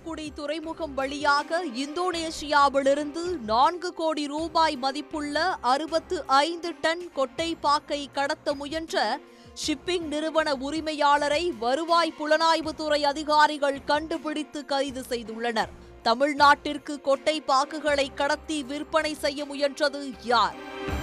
தூத்துக்குடி துறைமுகம் வழியாக இந்தோனேஷியாவிலிருந்து நான்கு கோடி ரூபாய் மதிப்புள்ள அறுபத்து ஐந்து டன் கொட்டை பாக்கை கடத்த முயன்ற ஷிப்பிங் நிறுவன உரிமையாளரை வருவாய் புலனாய்வுத்துறை அதிகாரிகள் கண்டுபிடித்து கைது செய்துள்ளனர் தமிழ்நாட்டிற்கு கொட்டை பாக்குகளை கடத்தி விற்பனை செய்ய முயன்றது யார்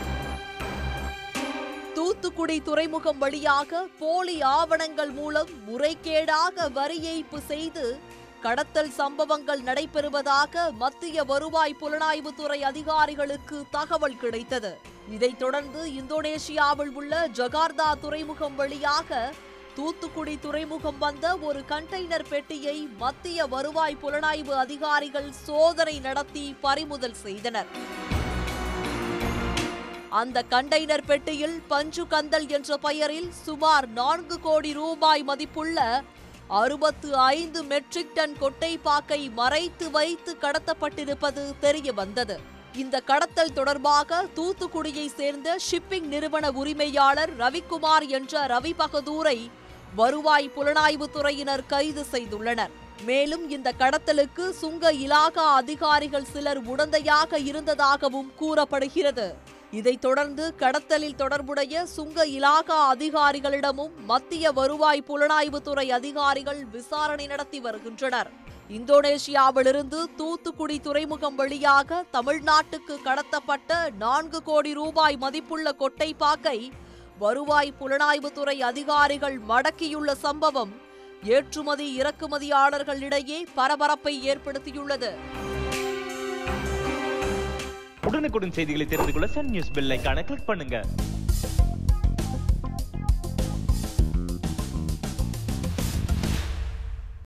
தூத்துக்குடி துறைமுகம் வழியாக போலி ஆவணங்கள் மூலம் முறைகேடாக வரி ஏய்ப்பு செய்து கடத்தல் சம்பவங்கள் நடைபெறுவதாக மத்திய வருவாய் புலனாய்வுத்துறை அதிகாரிகளுக்கு தகவல் கிடைத்தது இதைத் தொடர்ந்து இந்தோனேஷியாவில் உள்ள ஜகார்தா துறைமுகம் வழியாக தூத்துக்குடி துறைமுகம் வந்த ஒரு கண்டெய்னர் பெட்டியை மத்திய வருவாய் புலனாய்வு அதிகாரிகள் சோதனை நடத்தி பறிமுதல் செய்தனர் அந்த கண்டெய்னர் பெட்டியில் பஞ்சு கந்தல் என்ற பெயரில் சுமார் நான்கு கோடி ரூபாய் மதிப்புள்ள அறுபத்து ஐந்து மெட்ரிக் டன் கொட்டை பாக்கை மறைத்து வைத்து கடத்தப்பட்டிருப்பது தெரிய வந்தது இந்த கடத்தல் தொடர்பாக தூத்துக்குடியை சேர்ந்த ஷிப்பிங் நிறுவன உரிமையாளர் ரவிக்குமார் என்ற ரவி பகதூரை வருவாய் புலனாய்வு துறையினர் கைது செய்துள்ளனர் மேலும் இந்த கடத்தலுக்கு சுங்க இலாகா அதிகாரிகள் சிலர் உடந்தையாக இருந்ததாகவும் கூறப்படுகிறது இதைத் தொடர்ந்து கடத்தலில் தொடர்புடைய சுங்க இலாகா அதிகாரிகளிடமும் மத்திய வருவாய் புலனாய்வுத்துறை அதிகாரிகள் விசாரணை நடத்தி வருகின்றனர் இந்தோனேஷியாவிலிருந்து தூத்துக்குடி துறைமுகம் வழியாக தமிழ்நாட்டுக்கு கடத்தப்பட்ட நான்கு கோடி ரூபாய் மதிப்புள்ள கொட்டை பாக்கை வருவாய் புலனாய்வுத்துறை அதிகாரிகள் மடக்கியுள்ள சம்பவம் ஏற்றுமதி இறக்குமதியாளர்களிடையே பரபரப்பை ஏற்படுத்தியுள்ளது உடனுக்குடன் செய்திகளை தெரிந்து கொள்ள சன் நியூஸ் பெல் ஐகானை கிளிக் பண்ணுங்க